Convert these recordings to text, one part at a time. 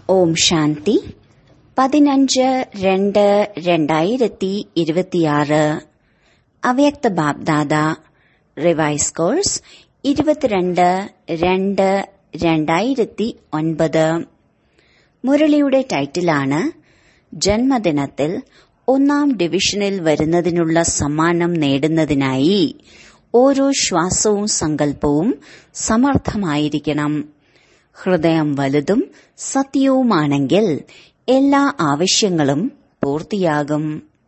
ഓം ശാന്തി പതിനഞ്ച് രണ്ട് രണ്ടായിരത്തി ഇരുപത്തിയാറ് അവ്യക്ത ബാബ്ദാദ റിവൈസ് കോഴ്സ് ഇരുപത്തിരണ്ട് രണ്ട് രണ്ടായിരത്തി ഒൻപത് മുരളിയുടെ ടൈറ്റിലാണ് ജന്മദിനത്തിൽ ഒന്നാം ഡിവിഷനിൽ വരുന്നതിനുള്ള സമ്മാനം നേടുന്നതിനായി ഓരോ ശ്വാസവും സങ്കല്പവും സമർത്ഥമായിരിക്കണം ഹൃദയം വലുതും സത്യവുമാണെങ്കിൽ എല്ലാ ആവശ്യങ്ങളും പൂർത്തിയാകും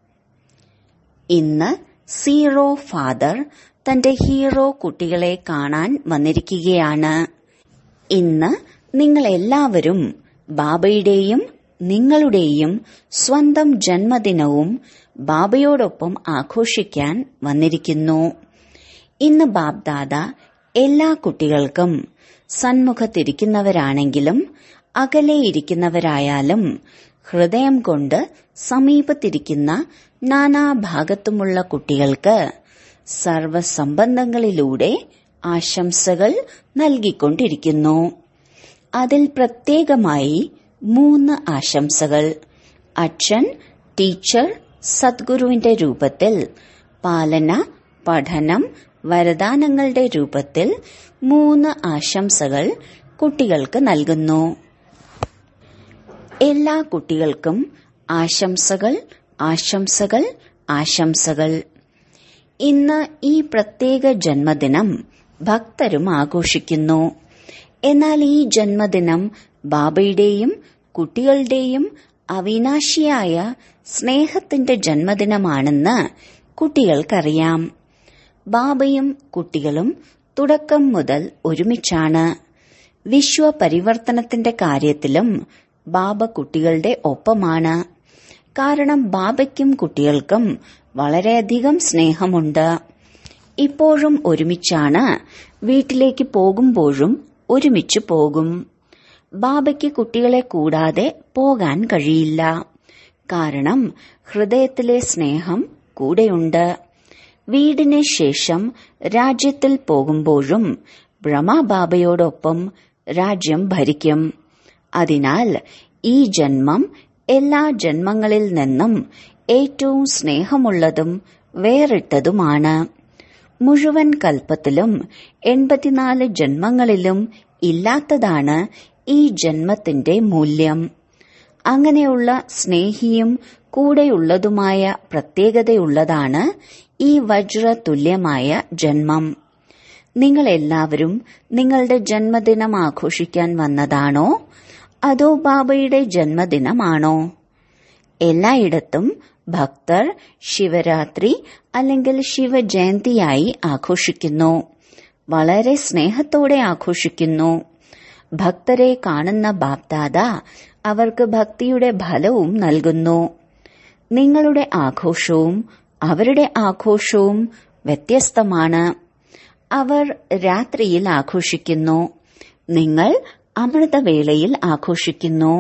ഇന്ന് സീറോ ഫാദർ തന്റെ ഹീറോ കുട്ടികളെ കാണാൻ വന്നിരിക്കുകയാണ് ഇന്ന് നിങ്ങൾ എല്ലാവരും ബാബയുടെയും നിങ്ങളുടെയും സ്വന്തം ജന്മദിനവും ബാബയോടൊപ്പം ആഘോഷിക്കാൻ വന്നിരിക്കുന്നു ഇന്ന് ബാബ്ദാദ എല്ലാ കുട്ടികൾക്കും സന്മുഖത്തിരിക്കുന്നവരാണെങ്കിലും അകലെ ഇരിക്കുന്നവരായാലും ഹൃദയം കൊണ്ട് സമീപത്തിരിക്കുന്ന നാനാഭാഗത്തുമുള്ള കുട്ടികൾക്ക് സർവസംബന്ധങ്ങളിലൂടെ ആശംസകൾ നൽകിക്കൊണ്ടിരിക്കുന്നു അതിൽ പ്രത്യേകമായി മൂന്ന് ആശംസകൾ അച്ഛൻ ടീച്ചർ സദ്ഗുരുവിന്റെ രൂപത്തിൽ പാലന പഠനം വരദാനങ്ങളുടെ രൂപത്തിൽ മൂന്ന് ആശംസകൾ കുട്ടികൾക്ക് നൽകുന്നു എല്ലാ കുട്ടികൾക്കും ആശംസകൾ ആശംസകൾ ആശംസകൾ ഇന്ന് ഈ പ്രത്യേക ജന്മദിനം ഭക്തരും ആഘോഷിക്കുന്നു എന്നാൽ ഈ ജന്മദിനം ബാബയുടെയും കുട്ടികളുടെയും അവിനാശിയായ സ്നേഹത്തിന്റെ ജന്മദിനമാണെന്ന് കുട്ടികൾക്കറിയാം ബാബയും കുട്ടികളും തുടക്കം മുതൽ ഒരുമിച്ചാണ് വിശ്വപരിവർത്തനത്തിന്റെ കാര്യത്തിലും ബാബ കുട്ടികളുടെ ഒപ്പമാണ് കാരണം ബാബയ്ക്കും കുട്ടികൾക്കും വളരെയധികം സ്നേഹമുണ്ട് ഇപ്പോഴും ഒരുമിച്ചാണ് വീട്ടിലേക്ക് പോകുമ്പോഴും ഒരുമിച്ച് പോകും ബാബയ്ക്ക് കുട്ടികളെ കൂടാതെ പോകാൻ കഴിയില്ല കാരണം ഹൃദയത്തിലെ സ്നേഹം കൂടെയുണ്ട് വീടിന് ശേഷം രാജ്യത്തിൽ പോകുമ്പോഴും ബ്രഹ്മബാബയോടൊപ്പം രാജ്യം ഭരിക്കും അതിനാൽ ഈ ജന്മം എല്ലാ ജന്മങ്ങളിൽ നിന്നും ഏറ്റവും സ്നേഹമുള്ളതും വേറിട്ടതുമാണ് മുഴുവൻ കൽപ്പത്തിലും എൺപത്തിനാല് ജന്മങ്ങളിലും ഇല്ലാത്തതാണ് ഈ ജന്മത്തിന്റെ മൂല്യം അങ്ങനെയുള്ള സ്നേഹിയും കൂടെയുള്ളതുമായ പ്രത്യേകതയുള്ളതാണ് ഈ വജ്ര തുല്യമായ ജന്മം നിങ്ങൾ എല്ലാവരും നിങ്ങളുടെ ജന്മദിനം ആഘോഷിക്കാൻ വന്നതാണോ അതോ ബാബയുടെ ജന്മദിനമാണോ എല്ലായിടത്തും ഭക്തർ ശിവരാത്രി അല്ലെങ്കിൽ ശിവജയന്തിയായി ആഘോഷിക്കുന്നു വളരെ സ്നേഹത്തോടെ ആഘോഷിക്കുന്നു ഭക്തരെ കാണുന്ന ബാപ്ദാദ അവർക്ക് ഭക്തിയുടെ ഫലവും നൽകുന്നു നിങ്ങളുടെ ആഘോഷവും അവരുടെ ആഘോഷവും വ്യത്യസ്തമാണ് അവർ രാത്രിയിൽ ആഘോഷിക്കുന്നു നിങ്ങൾ അമൃതവേളയിൽ ആഘോഷിക്കുന്നു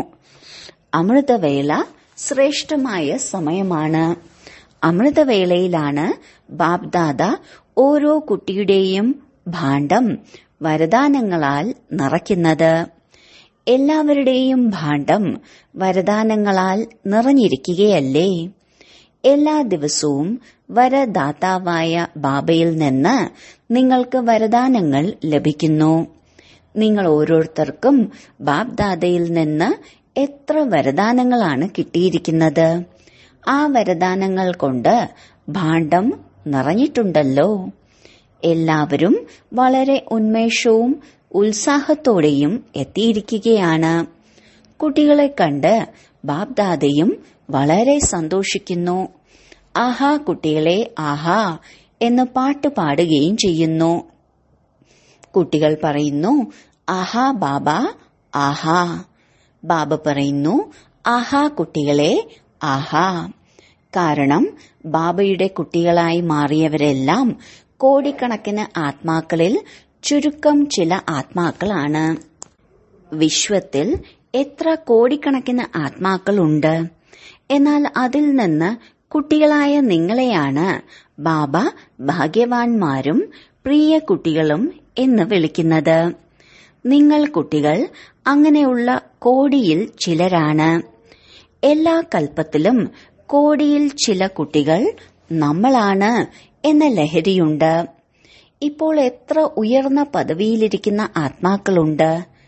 അമൃതവേള ശ്രേഷ്ഠമായ സമയമാണ് അമൃതവേളയിലാണ് ബാബ്ദാദ ഓരോ കുട്ടിയുടെയും ഭാണ്ഡം വരദാനങ്ങളാൽ നിറയ്ക്കുന്നത് എല്ലാവരുടെയും ഭാണ്ഡം വരദാനങ്ങളാൽ നിറഞ്ഞിരിക്കുകയല്ലേ എല്ലാ ദിവസവും വരദാതാവായ ബാബയിൽ നിന്ന് നിങ്ങൾക്ക് വരദാനങ്ങൾ ലഭിക്കുന്നു നിങ്ങൾ ഓരോരുത്തർക്കും ബാബ്ദാദയിൽ നിന്ന് എത്ര വരദാനങ്ങളാണ് കിട്ടിയിരിക്കുന്നത് ആ വരദാനങ്ങൾ കൊണ്ട് ഭാണ്ഡം നിറഞ്ഞിട്ടുണ്ടല്ലോ എല്ലാവരും വളരെ ഉന്മേഷവും ഉത്സാഹത്തോടെയും എത്തിയിരിക്കുകയാണ് കുട്ടികളെ കണ്ട് ബാബ്ദാദയും വളരെ സന്തോഷിക്കുന്നു ആഹാ കുട്ടികളെ ആഹാ എന്ന് പാട്ട് പാടുകയും ചെയ്യുന്നു കുട്ടികൾ പറയുന്നു ആഹാ ബാബ ആഹാ ബാബ പറയുന്നു ആഹാ കുട്ടികളെ ആഹാ കാരണം ബാബയുടെ കുട്ടികളായി മാറിയവരെല്ലാം കോടിക്കണക്കിന് ആത്മാക്കളിൽ ചുരുക്കം ചില ആത്മാക്കളാണ് വിശ്വത്തിൽ എത്ര കോടിക്കണക്കിന് ആത്മാക്കളുണ്ട് എന്നാൽ അതിൽ നിന്ന് കുട്ടികളായ നിങ്ങളെയാണ് ബാബ ഭാഗ്യവാന്മാരും പ്രിയ കുട്ടികളും എന്ന് വിളിക്കുന്നത് നിങ്ങൾ കുട്ടികൾ അങ്ങനെയുള്ള കോടിയിൽ ചിലരാണ് എല്ലാ കൽപ്പത്തിലും കോടിയിൽ ചില കുട്ടികൾ നമ്മളാണ് എന്ന ലഹരിയുണ്ട് ഇപ്പോൾ എത്ര ഉയർന്ന പദവിയിലിരിക്കുന്ന ആത്മാക്കളുണ്ട്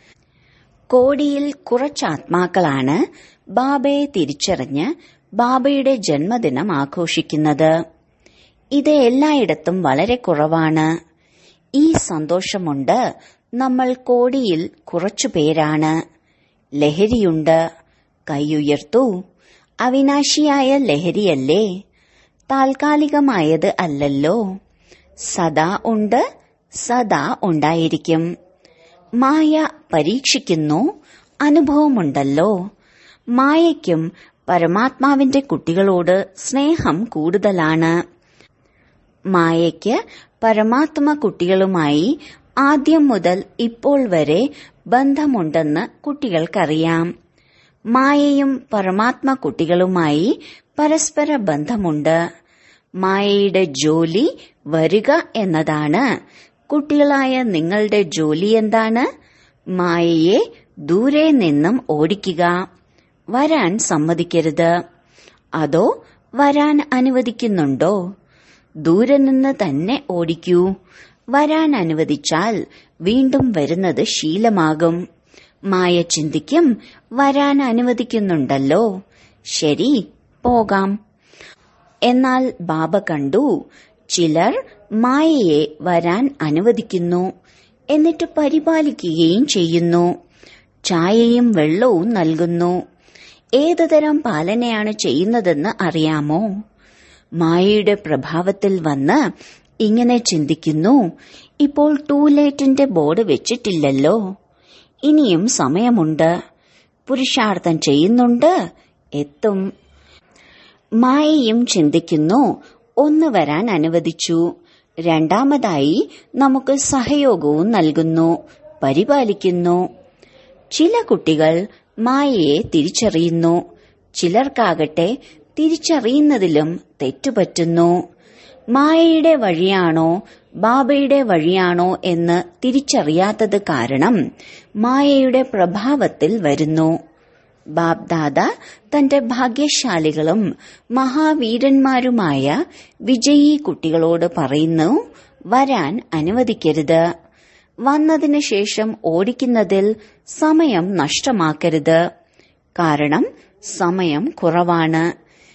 കോടിയിൽ കുറച്ച് ആത്മാക്കളാണ് ബാബയെ തിരിച്ചറിഞ്ഞ് ബാബയുടെ ജന്മദിനം ആഘോഷിക്കുന്നത് ഇത് എല്ലായിടത്തും വളരെ കുറവാണ് ഈ സന്തോഷമുണ്ട് നമ്മൾ കോടിയിൽ കുറച്ചു പേരാണ് ലഹരിയുണ്ട് കൈയുയർത്തു അവിനാശിയായ ലഹരിയല്ലേ താൽക്കാലികമായത് അല്ലല്ലോ സദാ ഉണ്ട് സദാ ഉണ്ടായിരിക്കും മായ പരീക്ഷിക്കുന്നു അനുഭവമുണ്ടല്ലോ മായയ്ക്കും പരമാത്മാവിന്റെ കുട്ടികളോട് സ്നേഹം കൂടുതലാണ് മായയ്ക്ക് പരമാത്മ കുട്ടികളുമായി ആദ്യം മുതൽ ഇപ്പോൾ വരെ ബന്ധമുണ്ടെന്ന് കുട്ടികൾക്കറിയാം മായയും പരമാത്മ കുട്ടികളുമായി പരസ്പര ബന്ധമുണ്ട് മായയുടെ ജോലി വരിക എന്നതാണ് കുട്ടികളായ നിങ്ങളുടെ ജോലി എന്താണ് മായയെ ദൂരെ നിന്നും ഓടിക്കുക വരാൻ സമ്മതിക്കരുത് അതോ വരാൻ അനുവദിക്കുന്നുണ്ടോ ദൂരെ നിന്ന് തന്നെ ഓടിക്കൂ വരാൻ അനുവദിച്ചാൽ വീണ്ടും വരുന്നത് ശീലമാകും മായ ചിന്തിക്കും വരാൻ അനുവദിക്കുന്നുണ്ടല്ലോ ശരി പോകാം എന്നാൽ ബാബ കണ്ടു ചിലർ മായയെ വരാൻ അനുവദിക്കുന്നു എന്നിട്ട് പരിപാലിക്കുകയും ചെയ്യുന്നു ചായയും വെള്ളവും നൽകുന്നു ഏതുതരം പാലനയാണ് ചെയ്യുന്നതെന്ന് അറിയാമോ മായയുടെ പ്രഭാവത്തിൽ വന്ന് ഇങ്ങനെ ചിന്തിക്കുന്നു ഇപ്പോൾ ടൂലേറ്റിന്റെ ബോർഡ് വെച്ചിട്ടില്ലല്ലോ ഇനിയും സമയമുണ്ട് പുരുഷാർത്ഥം ചെയ്യുന്നുണ്ട് എത്തും മായയും ചിന്തിക്കുന്നു ഒന്ന് വരാൻ അനുവദിച്ചു രണ്ടാമതായി നമുക്ക് സഹയോഗവും നൽകുന്നു പരിപാലിക്കുന്നു ചില കുട്ടികൾ മായയെ തിരിച്ചറിയുന്നു ചിലർക്കാകട്ടെ തിരിച്ചറിയുന്നതിലും തെറ്റുപറ്റുന്നു മായയുടെ വഴിയാണോ ബാബയുടെ വഴിയാണോ എന്ന് തിരിച്ചറിയാത്തത് കാരണം മായയുടെ പ്രഭാവത്തിൽ വരുന്നു ബാബ്ദാദ തന്റെ ഭാഗ്യശാലികളും മഹാവീരന്മാരുമായ വിജയി കുട്ടികളോട് പറയുന്നു വരാൻ അനുവദിക്കരുത് വന്നതിന് ശേഷം ഓടിക്കുന്നതിൽ സമയം നഷ്ടമാക്കരുത് കാരണം സമയം കുറവാണ്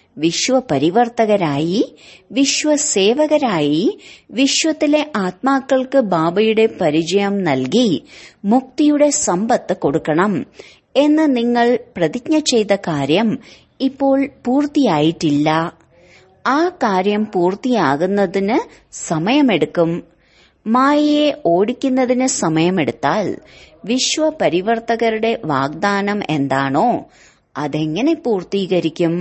വിശ്വപരിവർത്തകരായി വിശ്വസേവകരായി വിശ്വത്തിലെ ആത്മാക്കൾക്ക് ബാബയുടെ പരിചയം നൽകി മുക്തിയുടെ സമ്പത്ത് കൊടുക്കണം എന്ന് നിങ്ങൾ പ്രതിജ്ഞ ചെയ്ത കാര്യം ഇപ്പോൾ പൂർത്തിയായിട്ടില്ല ആ കാര്യം പൂർത്തിയാകുന്നതിന് സമയമെടുക്കും മായയെ ഓടിക്കുന്നതിന് സമയമെടുത്താൽ വിശ്വപരിവർത്തകരുടെ വാഗ്ദാനം എന്താണോ അതെങ്ങനെ പൂർത്തീകരിക്കും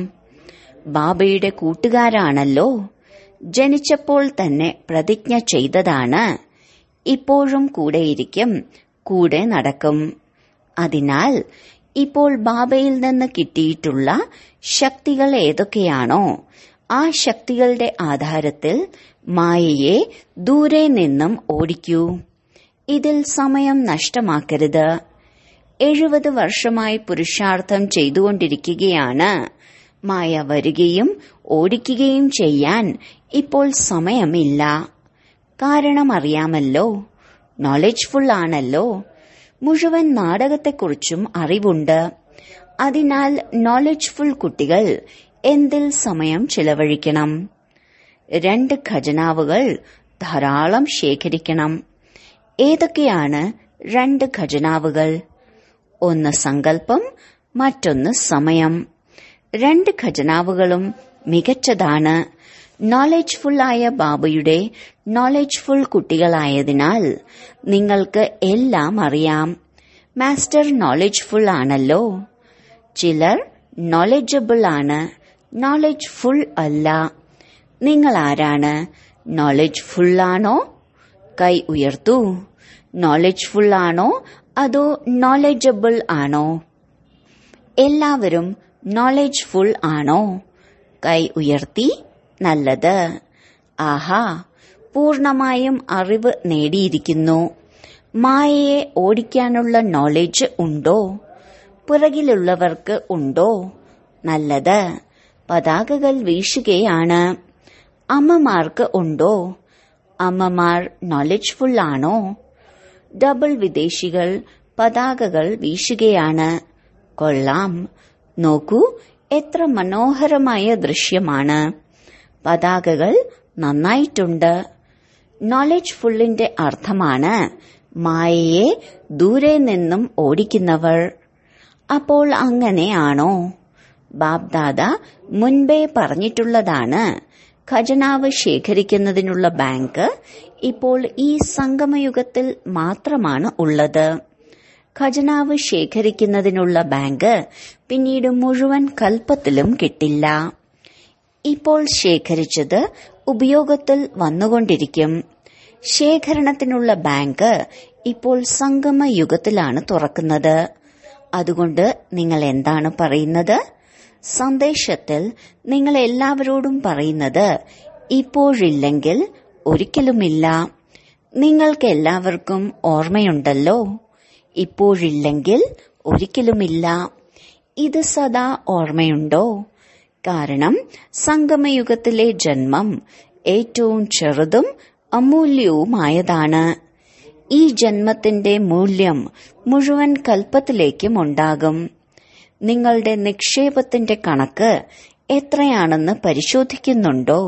ബാബയുടെ കൂട്ടുകാരാണല്ലോ ജനിച്ചപ്പോൾ തന്നെ പ്രതിജ്ഞ ചെയ്തതാണ് ഇപ്പോഴും കൂടെയിരിക്കും കൂടെ നടക്കും അതിനാൽ ഇപ്പോൾ ബാബയിൽ നിന്ന് കിട്ടിയിട്ടുള്ള ശക്തികൾ ഏതൊക്കെയാണോ ആ ശക്തികളുടെ ആധാരത്തിൽ മായയെ ദൂരെ നിന്നും ഓടിക്കൂ ഇതിൽ സമയം നഷ്ടമാക്കരുത് എഴുപത് വർഷമായി പുരുഷാർത്ഥം ചെയ്തുകൊണ്ടിരിക്കുകയാണ് മായ വരികയും ഓടിക്കുകയും ചെയ്യാൻ ഇപ്പോൾ സമയമില്ല കാരണം അറിയാമല്ലോ നോളജ്ഫുൾ ആണല്ലോ മുഴുവൻ നാടകത്തെക്കുറിച്ചും അറിവുണ്ട് അതിനാൽ നോളജ്ഫുൾ കുട്ടികൾ എന്തിൽ സമയം ചിലവഴിക്കണം രണ്ട് ഖജനാവുകൾ ധാരാളം ശേഖരിക്കണം ഏതൊക്കെയാണ് രണ്ട് ഖജനാവുകൾ ഒന്ന് സങ്കല്പം മറ്റൊന്ന് സമയം രണ്ട് ഖജനാവുകളും മികച്ചതാണ് നോളജ്ഫുൾ ആയ ബാബയുടെ നോളജ്ഫുൾ കുട്ടികളായതിനാൽ നിങ്ങൾക്ക് എല്ലാം അറിയാം മാസ്റ്റർ നോളജ്ഫുൾ ആണല്ലോ ചിലർ നോളജബിൾ ആണ് നോളജ് ഫുൾ അല്ല നിങ്ങൾ ആരാണ് നോളജ് ഫുൾ ആണോ കൈ ഉയർത്തൂ നോളജ് ഫുൾ ആണോ അതോ നോളജബിൾ ആണോ എല്ലാവരും നോളജ് ഫുൾ ആണോ കൈ ഉയർത്തി നല്ലത് ആഹാ പൂർണമായും അറിവ് നേടിയിരിക്കുന്നു മായയെ ഓടിക്കാനുള്ള നോളജ് ഉണ്ടോ പുറകിലുള്ളവർക്ക് ഉണ്ടോ നല്ലത് പതാകകൾ വീശുകയാണ് അമ്മമാർക്ക് ഉണ്ടോ അമ്മമാർ നോളജ്ഫുൾ ആണോ ഡബിൾ വിദേശികൾ പതാകകൾ വീശുകയാണ് കൊള്ളാം നോക്കൂ എത്ര മനോഹരമായ ദൃശ്യമാണ് പതാകകൾ നന്നായിട്ടുണ്ട് നോളജ് ഫുള്ളിന്റെ അർത്ഥമാണ് മായയെ ദൂരെ നിന്നും ഓടിക്കുന്നവർ അപ്പോൾ അങ്ങനെയാണോ ബാബ്ദാദ മുൻപേ പറഞ്ഞിട്ടുള്ളതാണ് ഖജനാവ് ശേഖരിക്കുന്നതിനുള്ള ബാങ്ക് ഇപ്പോൾ ഈ സംഗമയുഗത്തിൽ മാത്രമാണ് ഉള്ളത് ഖജനാവ് ശേഖരിക്കുന്നതിനുള്ള ബാങ്ക് പിന്നീട് മുഴുവൻ കൽപ്പത്തിലും കിട്ടില്ല ഇപ്പോൾ ശേഖരിച്ചത് ഉപയോഗത്തിൽ വന്നുകൊണ്ടിരിക്കും ശേഖരണത്തിനുള്ള ബാങ്ക് ഇപ്പോൾ സംഗമ യുഗത്തിലാണ് തുറക്കുന്നത് അതുകൊണ്ട് നിങ്ങൾ എന്താണ് പറയുന്നത് സന്ദേശത്തിൽ നിങ്ങൾ എല്ലാവരോടും പറയുന്നത് ഇപ്പോഴില്ലെങ്കിൽ ഒരിക്കലുമില്ല നിങ്ങൾക്ക് എല്ലാവർക്കും ഓർമ്മയുണ്ടല്ലോ ഇപ്പോഴില്ലെങ്കിൽ ഒരിക്കലുമില്ല ഇത് സദാ ഓർമ്മയുണ്ടോ കാരണം സംഗമയുഗത്തിലെ ജന്മം ഏറ്റവും ചെറുതും അമൂല്യവുമായതാണ് ഈ ജന്മത്തിന്റെ മൂല്യം മുഴുവൻ കൽപ്പത്തിലേക്കും ഉണ്ടാകും നിങ്ങളുടെ നിക്ഷേപത്തിന്റെ കണക്ക് എത്രയാണെന്ന് പരിശോധിക്കുന്നുണ്ടോ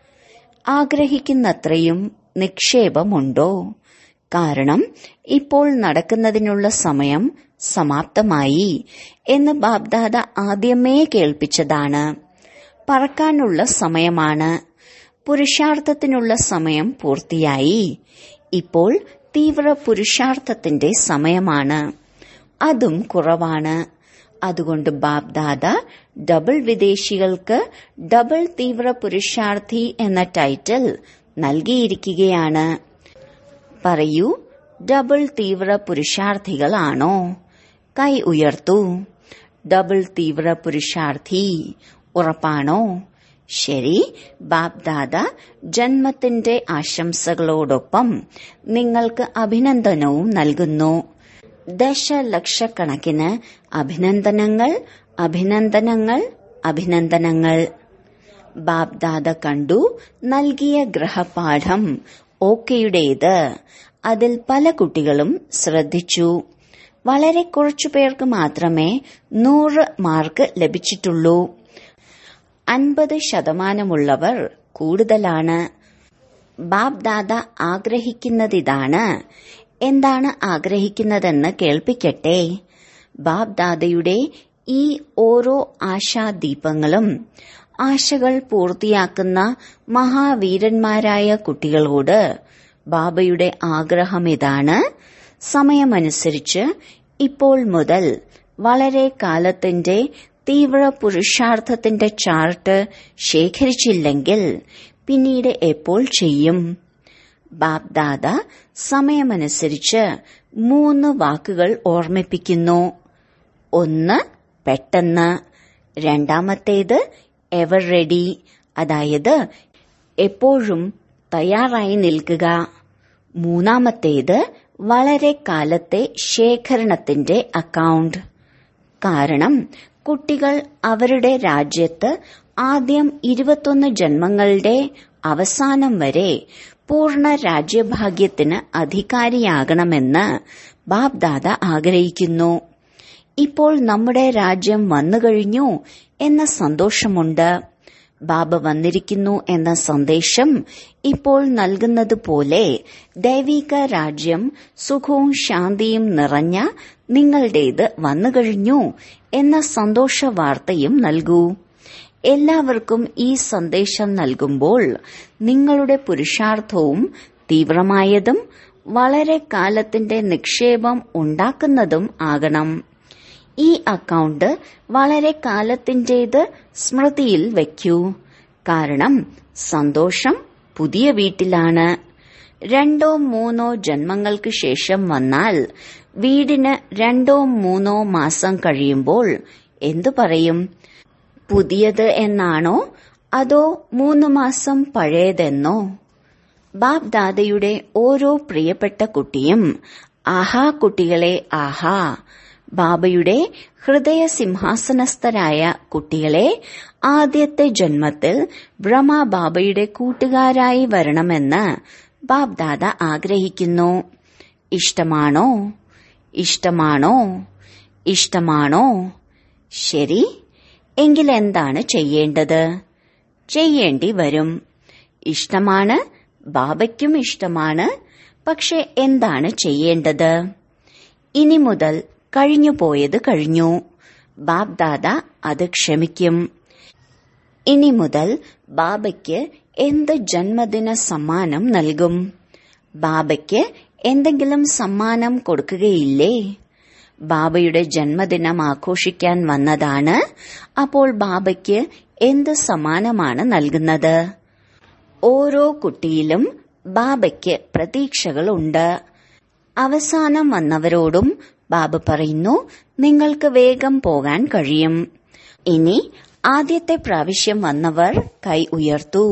ആഗ്രഹിക്കുന്നത്രയും നിക്ഷേപമുണ്ടോ കാരണം ഇപ്പോൾ നടക്കുന്നതിനുള്ള സമയം സമാപ്തമായി എന്ന് ബാബ്ദാദ ആദ്യമേ കേൾപ്പിച്ചതാണ് പറക്കാനുള്ള സമയമാണ് പുരുഷാർത്ഥത്തിനുള്ള സമയം പൂർത്തിയായി ഇപ്പോൾ തീവ്ര പുരുഷാർത്ഥത്തിന്റെ സമയമാണ് അതും കുറവാണ് അതുകൊണ്ട് ബാബ്ദാദ ഡബിൾ വിദേശികൾക്ക് ഡബിൾ തീവ്ര പുരുഷാർത്ഥി എന്ന ടൈറ്റിൽ നൽകിയിരിക്കുകയാണ് പറയൂ ഡബിൾ തീവ്ര പുരുഷാർത്ഥികളാണോ കൈ ഉയർത്തൂ ഡബിൾ തീവ്ര പുരുഷാർത്ഥി ഉറപ്പാണോ ശരി ബാബ്ദാദ ജന്മത്തിന്റെ ആശംസകളോടൊപ്പം നിങ്ങൾക്ക് അഭിനന്ദനവും നൽകുന്നു ദശലക്ഷക്കണക്കിന് അഭിനന്ദനങ്ങൾ അഭിനന്ദനങ്ങൾ അഭിനന്ദനങ്ങൾ ബാബ്ദാദ കണ്ടു നൽകിയ ഗ്രഹപാഠം ഓക്കെയുടേത് അതിൽ പല കുട്ടികളും ശ്രദ്ധിച്ചു വളരെ കുറച്ചു പേർക്ക് മാത്രമേ നൂറ് മാർക്ക് ലഭിച്ചിട്ടുള്ളൂ അൻപത് ശതമാനമുള്ളവർ കൂടുതലാണ് ബാബ്ദാദ ആഗ്രഹിക്കുന്നതിതാണ് എന്താണ് ആഗ്രഹിക്കുന്നതെന്ന് കേൾപ്പിക്കട്ടെ ബാബ്ദാദയുടെ ഈ ഓരോ ആശാദീപങ്ങളും ആശകൾ പൂർത്തിയാക്കുന്ന മഹാവീരന്മാരായ കുട്ടികളോട് ബാബയുടെ ആഗ്രഹം ഇതാണ് സമയമനുസരിച്ച് ഇപ്പോൾ മുതൽ വളരെ കാലത്തിന്റെ തീവ്ര പുരുഷാർത്ഥത്തിന്റെ ചാർട്ട് ശേഖരിച്ചില്ലെങ്കിൽ പിന്നീട് എപ്പോൾ ചെയ്യും ബാബ്ദാദ സമയമനുസരിച്ച് മൂന്ന് വാക്കുകൾ ഓർമ്മിപ്പിക്കുന്നു ഒന്ന് പെട്ടെന്ന് രണ്ടാമത്തേത് എവർ റെഡി അതായത് എപ്പോഴും തയ്യാറായി നിൽക്കുക മൂന്നാമത്തേത് വളരെ കാലത്തെ ശേഖരണത്തിന്റെ അക്കൗണ്ട് കാരണം കുട്ടികൾ അവരുടെ രാജ്യത്ത് ആദ്യം ഇരുപത്തൊന്ന് ജന്മങ്ങളുടെ അവസാനം വരെ പൂർണ്ണ രാജ്യഭാഗ്യത്തിന് അധികാരിയാകണമെന്ന് ബാബ്ദാദ ആഗ്രഹിക്കുന്നു ഇപ്പോൾ നമ്മുടെ രാജ്യം വന്നുകഴിഞ്ഞു എന്ന സന്തോഷമുണ്ട് ബാബ വന്നിരിക്കുന്നു എന്ന സന്ദേശം ഇപ്പോൾ നൽകുന്നത് പോലെ ദൈവിക രാജ്യം സുഖവും ശാന്തിയും നിറഞ്ഞ നിങ്ങളുടേത് വന്നുകഴിഞ്ഞു എന്ന സന്തോഷ വാർത്തയും നൽകൂ എല്ലാവർക്കും ഈ സന്ദേശം നൽകുമ്പോൾ നിങ്ങളുടെ പുരുഷാർത്ഥവും തീവ്രമായതും വളരെ കാലത്തിന്റെ നിക്ഷേപം ഉണ്ടാക്കുന്നതും ആകണം ഈ അക്കൗണ്ട് വളരെ കാലത്തിന്റേത് സ്മൃതിയിൽ വയ്ക്കൂ കാരണം സന്തോഷം പുതിയ വീട്ടിലാണ് രണ്ടോ മൂന്നോ ജന്മങ്ങൾക്ക് ശേഷം വന്നാൽ വീടിന് രണ്ടോ മൂന്നോ മാസം കഴിയുമ്പോൾ എന്തു പറയും പുതിയത് എന്നാണോ അതോ മൂന്ന് മാസം പഴയതെന്നോ ബാബ് ദാദയുടെ ഓരോ പ്രിയപ്പെട്ട കുട്ടിയും ആഹാ കുട്ടികളെ ആഹാ ബാബയുടെ ഹൃദയ സിംഹാസനസ്ഥരായ കുട്ടികളെ ആദ്യത്തെ ജന്മത്തിൽ ബ്രഹ്മ ബാബയുടെ കൂട്ടുകാരായി വരണമെന്ന് ബാബ്ദാദ ആഗ്രഹിക്കുന്നു ഇഷ്ടമാണോ ഇഷ്ടമാണോ ഇഷ്ടമാണോ ശരി എങ്കിൽ എന്താണ് ചെയ്യേണ്ടത് ചെയ്യേണ്ടി വരും ഇഷ്ടമാണ് ബാബയ്ക്കും ഇഷ്ടമാണ് പക്ഷെ എന്താണ് ചെയ്യേണ്ടത് ഇനി മുതൽ കഴിഞ്ഞുപോയത് കഴിഞ്ഞു ബാബ്ദാദ അത് ക്ഷമിക്കും ഇനി മുതൽ ബാബയ്ക്ക് എന്ത് ജന്മദിന സമ്മാനം നൽകും ബാബയ്ക്ക് എന്തെങ്കിലും സമ്മാനം കൊടുക്കുകയില്ലേ ബാബയുടെ ജന്മദിനം ആഘോഷിക്കാൻ വന്നതാണ് അപ്പോൾ ബാബയ്ക്ക് എന്ത് സമ്മാനമാണ് നൽകുന്നത് ഓരോ കുട്ടിയിലും ബാബയ്ക്ക് പ്രതീക്ഷകളുണ്ട് അവസാനം വന്നവരോടും ബാബ പറയുന്നു നിങ്ങൾക്ക് വേഗം പോകാൻ കഴിയും ഇനി ആദ്യത്തെ പ്രാവശ്യം വന്നവർ കൈ ഉയർത്തു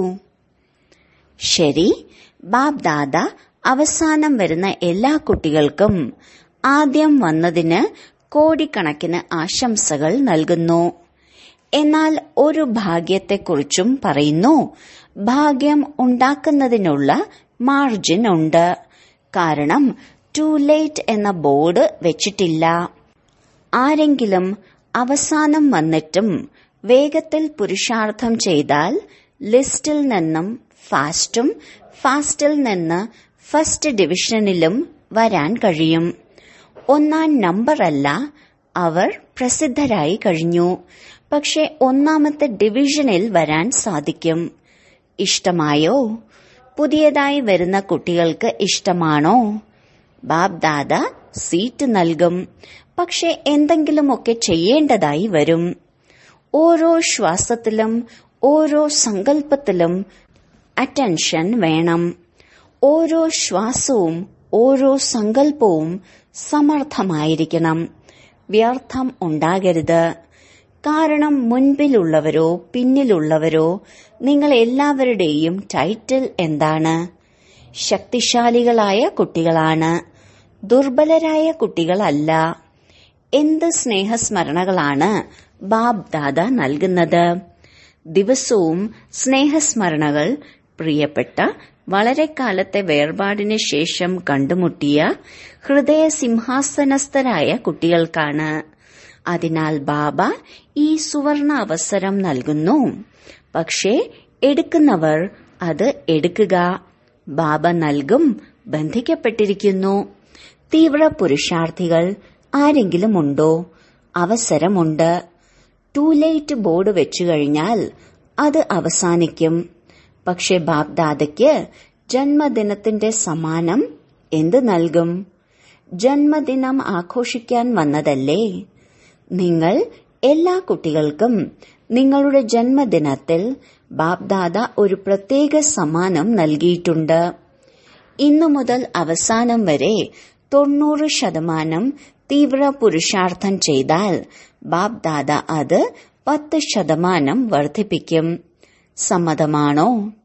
ശരി ബാബ് ദാദ അവസാനം വരുന്ന എല്ലാ കുട്ടികൾക്കും ആദ്യം വന്നതിന് കോടിക്കണക്കിന് ആശംസകൾ നൽകുന്നു എന്നാൽ ഒരു ഭാഗ്യത്തെക്കുറിച്ചും പറയുന്നു ഭാഗ്യം ഉണ്ടാക്കുന്നതിനുള്ള മാർജിൻ ഉണ്ട് കാരണം ടു ലേറ്റ് എന്ന ബോർഡ് വെച്ചിട്ടില്ല ആരെങ്കിലും അവസാനം വന്നിട്ടും വേഗത്തിൽ പുരുഷാർത്ഥം ചെയ്താൽ ലിസ്റ്റിൽ നിന്നും ഫാസ്റ്റും ഫാസ്റ്റിൽ നിന്ന് ഫസ്റ്റ് ഡിവിഷനിലും വരാൻ കഴിയും ഒന്നാം നമ്പറല്ല അവർ പ്രസിദ്ധരായി കഴിഞ്ഞു പക്ഷെ ഒന്നാമത്തെ ഡിവിഷനിൽ വരാൻ സാധിക്കും ഇഷ്ടമായോ പുതിയതായി വരുന്ന കുട്ടികൾക്ക് ഇഷ്ടമാണോ ബാബ് ദാദ സീറ്റ് നൽകും പക്ഷെ എന്തെങ്കിലുമൊക്കെ ചെയ്യേണ്ടതായി വരും ഓരോ ശ്വാസത്തിലും ഓരോ സങ്കല്പത്തിലും അറ്റൻഷൻ വേണം ഓരോ ശ്വാസവും ഓരോ സങ്കല്പവും സമർത്ഥമായിരിക്കണം വ്യർത്ഥം ഉണ്ടാകരുത് കാരണം മുൻപിലുള്ളവരോ പിന്നിലുള്ളവരോ നിങ്ങൾ എല്ലാവരുടെയും ടൈറ്റിൽ എന്താണ് ശക്തിശാലികളായ കുട്ടികളാണ് ദുർബലരായ കുട്ടികളല്ല എന്ത് സ്നേഹസ്മരണകളാണ് ബാബ് ദാദ നൽകുന്നത് ദിവസവും സ്നേഹസ്മരണകൾ പ്രിയപ്പെട്ട വളരെ കാലത്തെ വേർപാടിന് ശേഷം കണ്ടുമുട്ടിയ ഹൃദയ സിംഹാസനസ്ഥരായ കുട്ടികൾക്കാണ് അതിനാൽ ബാബ ഈ സുവർണ അവസരം നൽകുന്നു പക്ഷേ എടുക്കുന്നവർ അത് എടുക്കുക ബാബ നൽകും ബന്ധിക്കപ്പെട്ടിരിക്കുന്നു തീവ്ര പുരുഷാർത്ഥികൾ ആരെങ്കിലും ഉണ്ടോ അവസരമുണ്ട് ടൂ ലേറ്റ് ബോർഡ് വെച്ചു കഴിഞ്ഞാൽ അത് അവസാനിക്കും പക്ഷെ ബാബ്ദാദയ്ക്ക് ജന്മദിനത്തിന്റെ സമ്മാനം എന്ത് നൽകും ജന്മദിനം ആഘോഷിക്കാൻ വന്നതല്ലേ നിങ്ങൾ എല്ലാ കുട്ടികൾക്കും നിങ്ങളുടെ ജന്മദിനത്തിൽ ബാബ്ദാദ ഒരു പ്രത്യേക സമ്മാനം നൽകിയിട്ടുണ്ട് ഇന്നു മുതൽ അവസാനം വരെ തൊണ്ണൂറ് ശതമാനം തീവ്ര പുരുഷാർത്ഥം ചെയ്താൽ ബാബ്ദാദ അത് പത്ത് ശതമാനം വർദ്ധിപ്പിക്കും സമ്മതമാണോ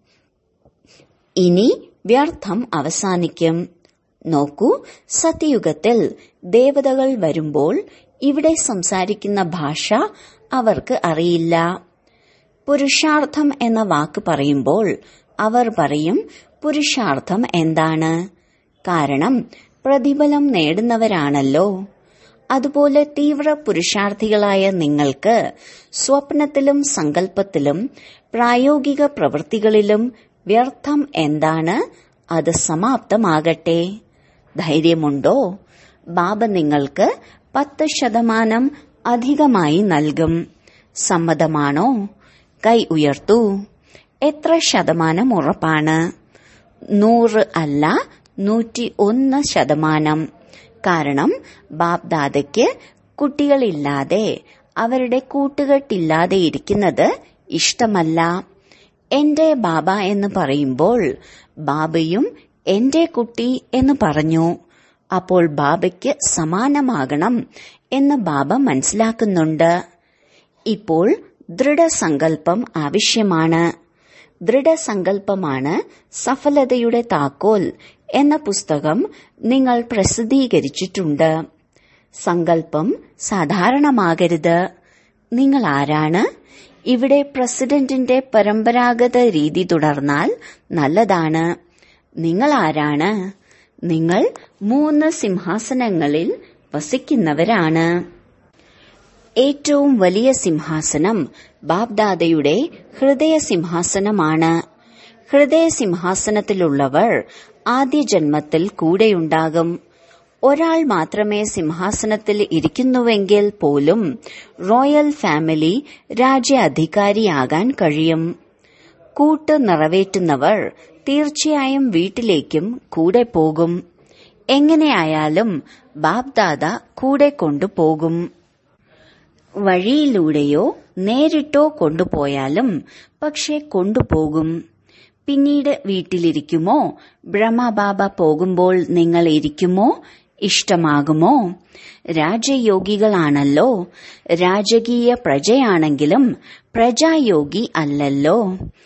ഇനി വ്യർത്ഥം അവസാനിക്കും നോക്കൂ സത്യയുഗത്തിൽ ദേവതകൾ വരുമ്പോൾ ഇവിടെ സംസാരിക്കുന്ന ഭാഷ അവർക്ക് അറിയില്ല പുരുഷാർത്ഥം എന്ന വാക്ക് പറയുമ്പോൾ അവർ പറയും പുരുഷാർത്ഥം എന്താണ് കാരണം പ്രതിഫലം നേടുന്നവരാണല്ലോ അതുപോലെ തീവ്ര പുരുഷാർത്ഥികളായ നിങ്ങൾക്ക് സ്വപ്നത്തിലും സങ്കല്പത്തിലും പ്രായോഗിക പ്രവൃത്തികളിലും വ്യർത്ഥം എന്താണ് അത് സമാപ്തമാകട്ടെ ധൈര്യമുണ്ടോ ബാബ നിങ്ങൾക്ക് പത്ത് ശതമാനം അധികമായി നൽകും സമ്മതമാണോ കൈ ഉയർത്തൂ എത്ര ശതമാനം ഉറപ്പാണ് നൂറ് അല്ല നൂറ്റി ഒന്ന് ശതമാനം കാരണം ബാബ്ദാദയ്ക്ക് കുട്ടികളില്ലാതെ അവരുടെ കൂട്ടുകെട്ടില്ലാതെ ഇരിക്കുന്നത് ഇഷ്ടമല്ല എന്റെ ബാബ എന്ന് പറയുമ്പോൾ ബാബയും എന്റെ കുട്ടി എന്ന് പറഞ്ഞു അപ്പോൾ ബാബയ്ക്ക് സമാനമാകണം എന്ന് ബാബ മനസ്സിലാക്കുന്നുണ്ട് ഇപ്പോൾ ദൃഢസങ്കല്പം ആവശ്യമാണ് ദൃഢസങ്കല്പമാണ് സഫലതയുടെ താക്കോൽ എന്ന പുസ്തകം നിങ്ങൾ പ്രസിദ്ധീകരിച്ചിട്ടുണ്ട് സങ്കല്പം സാധാരണമാകരുത് നിങ്ങൾ ആരാണ് ഇവിടെ പ്രസിഡന്റിന്റെ പരമ്പരാഗത രീതി തുടർന്നാൽ നല്ലതാണ് നിങ്ങൾ ആരാണ് നിങ്ങൾ മൂന്ന് സിംഹാസനങ്ങളിൽ വസിക്കുന്നവരാണ് ഏറ്റവും വലിയ സിംഹാസനം ബാബ്ദാദയുടെ ഹൃദയ സിംഹാസനമാണ് ഹൃദയ സിംഹാസനത്തിലുള്ളവർ ആദ്യ ജന്മത്തിൽ കൂടെയുണ്ടാകും ഒരാൾ മാത്രമേ സിംഹാസനത്തിൽ ഇരിക്കുന്നുവെങ്കിൽ പോലും റോയൽ ഫാമിലി രാജ്യാധികാരിയാകാൻ കഴിയും കൂട്ട് നിറവേറ്റുന്നവർ തീർച്ചയായും വീട്ടിലേക്കും കൂടെ പോകും എങ്ങനെയായാലും ബാബ്ദാദ കൂടെ കൊണ്ടുപോകും വഴിയിലൂടെയോ നേരിട്ടോ കൊണ്ടുപോയാലും പക്ഷെ കൊണ്ടുപോകും പിന്നീട് വീട്ടിലിരിക്കുമോ ബ്രഹ്മബാബ പോകുമ്പോൾ നിങ്ങൾ ഇരിക്കുമോ ഇഷ്ടമാകുമോ രാജയോഗികളാണല്ലോ രാജകീയ പ്രജയാണെങ്കിലും പ്രജായോഗി അല്ലല്ലോ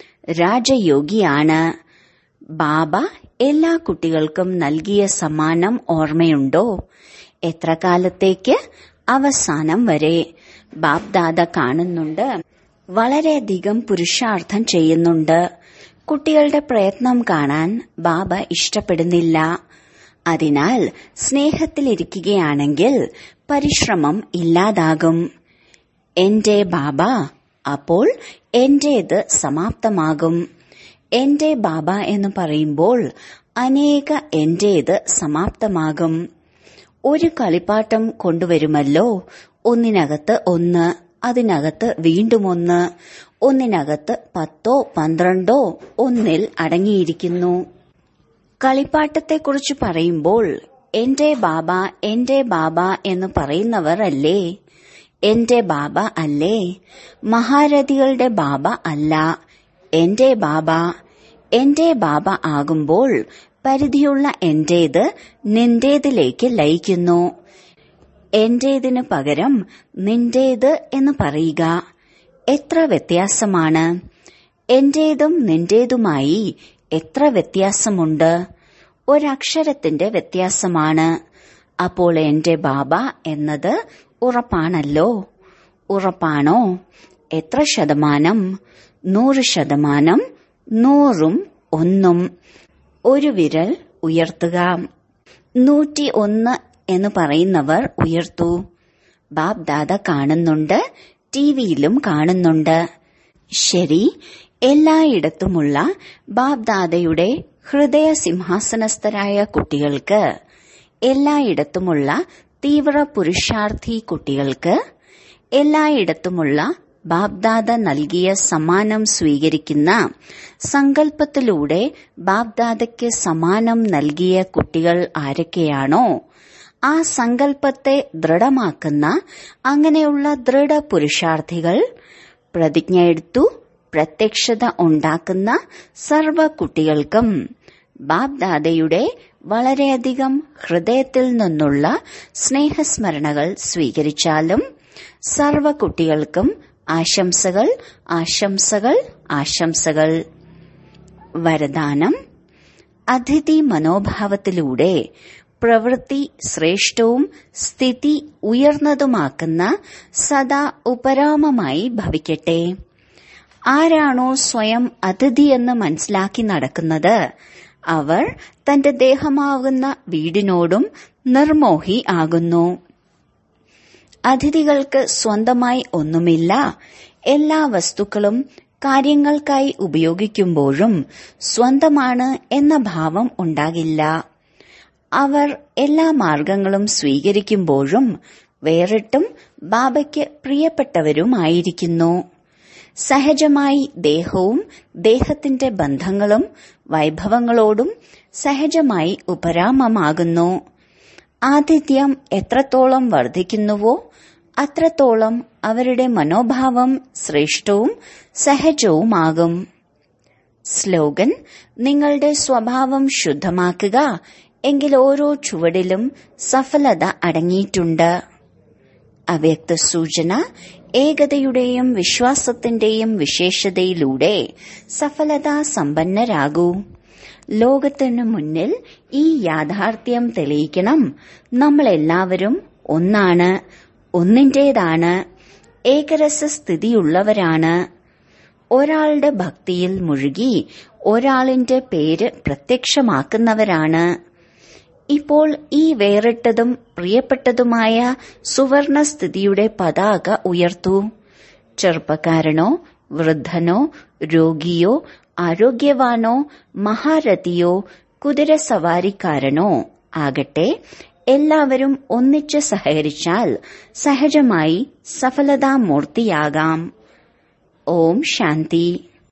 രാജയോഗിയാണ് ബാബ എല്ലാ കുട്ടികൾക്കും നൽകിയ സമ്മാനം ഓർമ്മയുണ്ടോ എത്ര കാലത്തേക്ക് അവസാനം വരെ ബാബ്ദാദ കാണുന്നുണ്ട് വളരെയധികം പുരുഷാർത്ഥം ചെയ്യുന്നുണ്ട് കുട്ടികളുടെ പ്രയത്നം കാണാൻ ബാബ ഇഷ്ടപ്പെടുന്നില്ല അതിനാൽ സ്നേഹത്തിലിരിക്കുകയാണെങ്കിൽ പരിശ്രമം ഇല്ലാതാകും എന്റെ ബാബ അപ്പോൾ എന്റേത് സമാപ്തമാകും എന്റെ ബാബ എന്ന് പറയുമ്പോൾ അനേക എന്റേത് സമാപ്തമാകും ഒരു കളിപ്പാട്ടം കൊണ്ടുവരുമല്ലോ ഒന്നിനകത്ത് ഒന്ന് അതിനകത്ത് വീണ്ടും ഒന്ന് ഒന്നിനകത്ത് പത്തോ പന്ത്രണ്ടോ ഒന്നിൽ അടങ്ങിയിരിക്കുന്നു കളിപ്പാട്ടത്തെക്കുറിച്ച് പറയുമ്പോൾ എന്റെ ബാബ എന്റെ ബാബ എന്ന് പറയുന്നവർ അല്ലേ എന്റെ ബാബ അല്ലേ മഹാരഥികളുടെ ബാബ അല്ല എന്റെ ബാബ എന്റെ ബാബ ആകുമ്പോൾ പരിധിയുള്ള എന്റേത് നിന്റേതിലേക്ക് ലയിക്കുന്നു എന്റേതിന് പകരം നിന്റേത് എന്ന് പറയുക എത്ര വ്യത്യാസമാണ് എന്റേതും നിന്റേതുമായി എത്ര വ്യത്യാസമുണ്ട് ഒരക്ഷരത്തിന്റെ വ്യത്യാസമാണ് അപ്പോൾ എന്റെ ബാബ എന്നത് ഉറപ്പാണല്ലോ ഉറപ്പാണോ എത്ര ശതമാനം നൂറ് ശതമാനം നൂറും ഒന്നും ഒരു വിരൽ ഉയർത്തുക നൂറ്റി ഒന്ന് എന്ന് പറയുന്നവർ ഉയർത്തു ബാബ് ദാദ കാണുന്നുണ്ട് ടിവിയിലും കാണുന്നുണ്ട് ശരി എല്ലായിടത്തുമുള്ള ബാബ് ദാദയുടെ ഹൃദയ സിംഹാസനസ്ഥരായ കുട്ടികൾക്ക് എല്ലായിടത്തുമുള്ള തീവ്ര പുരുഷാർത്ഥി കുട്ടികൾക്ക് എല്ലായിടത്തുമുള്ള ബാബ്ദാദ നൽകിയ സമ്മാനം സ്വീകരിക്കുന്ന സങ്കല്പത്തിലൂടെ ബാബ്ദാദയ്ക്ക് സമ്മാനം നൽകിയ കുട്ടികൾ ആരൊക്കെയാണോ ആ സങ്കല്പത്തെ ദൃഢമാക്കുന്ന അങ്ങനെയുള്ള ദൃഢ പുരുഷാർത്ഥികൾ പ്രതിജ്ഞ എടുത്തു പ്രത്യക്ഷത ഉണ്ടാക്കുന്ന സർവ കുട്ടികൾക്കും ബാബ്ദാദയുടെ വളരെയധികം ഹൃദയത്തിൽ നിന്നുള്ള സ്നേഹസ്മരണകൾ സ്വീകരിച്ചാലും സർവ കുട്ടികൾക്കും ആശംസകൾ ആശംസകൾ ആശംസകൾ വരദാനം അതിഥി മനോഭാവത്തിലൂടെ പ്രവൃത്തി ശ്രേഷ്ഠവും സ്ഥിതി ഉയർന്നതുമാക്കുന്ന സദാ ഉപരാമമായി ഭവിക്കട്ടെ ആരാണോ സ്വയം അതിഥിയെന്ന് മനസ്സിലാക്കി നടക്കുന്നത് അവർ തന്റെ ദേഹമാകുന്ന വീടിനോടും നിർമോഹി ആകുന്നു അതിഥികൾക്ക് സ്വന്തമായി ഒന്നുമില്ല എല്ലാ വസ്തുക്കളും കാര്യങ്ങൾക്കായി ഉപയോഗിക്കുമ്പോഴും സ്വന്തമാണ് എന്ന ഭാവം ഉണ്ടാകില്ല അവർ എല്ലാ മാർഗങ്ങളും സ്വീകരിക്കുമ്പോഴും വേറിട്ടും ബാബയ്ക്ക് പ്രിയപ്പെട്ടവരുമായിരിക്കുന്നു സഹജമായി ദേഹവും ദേഹത്തിന്റെ ബന്ധങ്ങളും വൈഭവങ്ങളോടും സഹജമായി ഉപരാമമാകുന്നു ആതിഥ്യം എത്രത്തോളം വർദ്ധിക്കുന്നുവോ അത്രത്തോളം അവരുടെ മനോഭാവം ശ്രേഷ്ഠവും സഹജവുമാകും സ്ലോഗൻ നിങ്ങളുടെ സ്വഭാവം ശുദ്ധമാക്കുക എങ്കിൽ ഓരോ ചുവടിലും സഫലത അടങ്ങിയിട്ടുണ്ട് അവ്യക്ത സൂചന ഏകതയുടെയും വിശ്വാസത്തിന്റെയും വിശേഷതയിലൂടെ സഫലതാ സമ്പന്നരാകൂ ലോകത്തിനു മുന്നിൽ ഈ യാഥാർത്ഥ്യം തെളിയിക്കണം നമ്മളെല്ലാവരും ഒന്നാണ് ഒന്നിന്റേതാണ് ഏകരസ സ്ഥിതിയുള്ളവരാണ് ഒരാളുടെ ഭക്തിയിൽ മുഴുകി ഒരാളിന്റെ പേര് പ്രത്യക്ഷമാക്കുന്നവരാണ് ഇപ്പോൾ ഈ വേറിട്ടതും പ്രിയപ്പെട്ടതുമായ സുവർണ സ്ഥിതിയുടെ പതാക ഉയർത്തൂ ചെറുപ്പക്കാരനോ വൃദ്ധനോ രോഗിയോ ആരോഗ്യവാനോ മഹാരഥിയോ കുതിരസവാരിക്കാരനോ ആകട്ടെ എല്ലാവരും ഒന്നിച്ച് സഹകരിച്ചാൽ സഹജമായി സഫലതാമൂർത്തിയാകാം ഓം ശാന്തി